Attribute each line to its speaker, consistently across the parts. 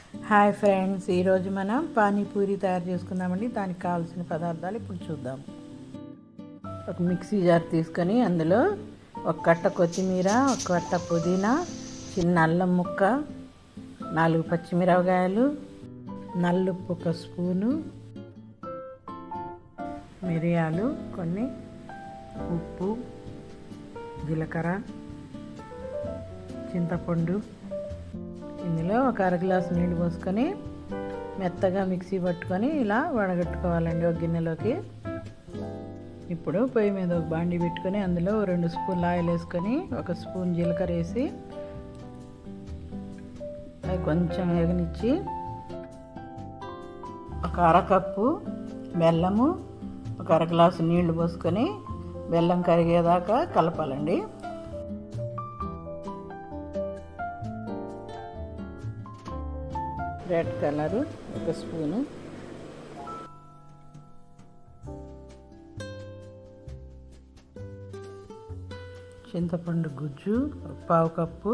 Speaker 1: hi friends ఈరోజు మనం పానీపూరి తయారు చేసుకుందామండి దానికి కావాల్సిన పదార్థాలు ఇప్పుడు చూద్దాం ఒక మిక్సీ జార్ తీసుకొని అందులో ఒక కట్ట కొత్తిమీర ఒక కట్ట పుదీనా చిన్న అల్లం ముక్క నాలుగు పచ్చిమిరపకాయలు నల్లుప్పు ఒక స్పూను మిరియాలు కొన్ని ఉప్పు జీలకర్ర చింతపండు ఇందులో ఒక అర గ్లాసు నీళ్ళు పోసుకొని మెత్తగా మిక్సీ పట్టుకొని ఇలా వడగట్టుకోవాలండి ఒక గిన్నెలోకి ఇప్పుడు పొయ్యి మీద ఒక బాండి పెట్టుకొని అందులో రెండు స్పూన్ల ఆయిల్ వేసుకొని ఒక స్పూన్ జీలకర్ర వేసి అది కొంచెం ఎగనిచ్చి ఒక అరకప్పు బెల్లము ఒక అర గ్లాసు నీళ్లు పోసుకొని బెల్లం కరిగేదాకా కలపాలండి రెడ్ కలరు ఒక స్పూను చింతపండు గుజ్జు ఒక పావు కప్పు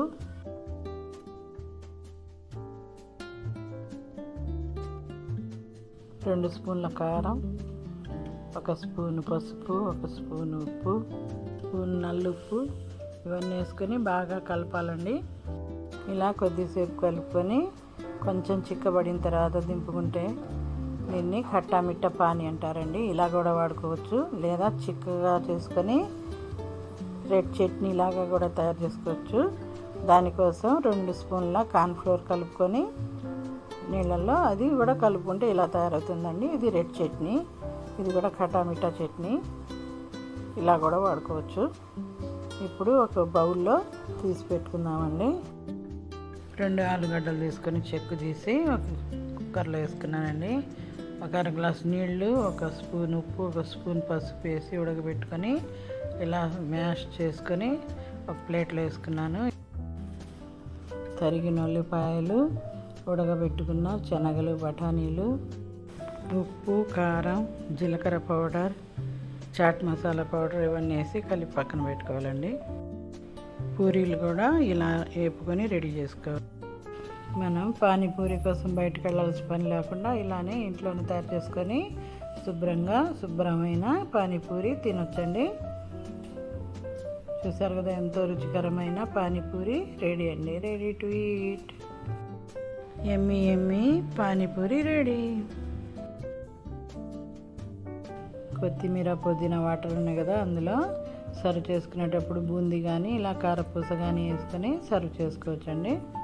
Speaker 1: రెండు స్పూన్ల కారం ఒక స్పూను పసుపు ఒక స్పూను ఉప్పు స్పూన్ నల్లుప్పు ఇవన్నీ వేసుకొని బాగా కలపాలండి ఇలా కొద్దిసేపు కలుపుకొని కొంచెం చిక్కబడిన తర్వాత దింపుకుంటే దీన్ని ఖట్టా మిట్ట పాని అంటారండి ఇలా కూడా వాడుకోవచ్చు లేదా చిక్కగా చేసుకొని రెడ్ చట్నీ లాగా కూడా తయారు చేసుకోవచ్చు దానికోసం రెండు స్పూన్ల కార్న్ఫ్లోర్ కలుపుకొని నీళ్ళల్లో అది కూడా కలుపుకుంటే ఇలా తయారవుతుందండి ఇది రెడ్ చట్నీ ఇది కూడా ఖట్టా మిఠా చట్నీ ఇలా కూడా వాడుకోవచ్చు ఇప్పుడు ఒక బౌల్లో తీసి పెట్టుకుందామండి రెండు ఆలుగడ్డలు తీసుకొని చెక్కు తీసి ఒక కుక్కర్లో వేసుకున్నానండి ఒక అర గ్లాస్ నీళ్ళు ఒక స్పూన్ ఉప్పు ఒక స్పూన్ పసుపు వేసి ఉడకబెట్టుకొని ఇలా మ్యాష్ చేసుకొని ఒక ప్లేట్లో వేసుకున్నాను తరిగిన ఉల్లిపాయలు ఉడకబెట్టుకున్న శనగలు బఠానీలు ఉప్పు కారం జీలకర్ర పౌడర్ చాట్ మసాలా పౌడర్ ఇవన్నీ వేసి కలిపి పక్కన పెట్టుకోవాలండి పూరీలు కూడా ఇలా వేపుకొని రెడీ చేసుకోవాలి మనం పానీపూరి కోసం బయటకు వెళ్ళాల్సిన పని లేకుండా ఇలానే ఇంట్లోనే తయారు చేసుకొని శుభ్రంగా శుభ్రమైన పానీపూరి తినొచ్చండి చూసారు కదా ఎంతో రుచికరమైన పానీపూరి రెడీ అండి రెడీ టు ఈట్ ఎమ్మి ఎమ్మి పానీపూరి రెడీ కొత్తిమీర పుదీనా వాటర్ ఉన్నాయి కదా అందులో సర్వ్ చేసుకునేటప్పుడు బూందీ కానీ ఇలా కారపూస కానీ వేసుకొని సర్వ్ చేసుకోవచ్చండి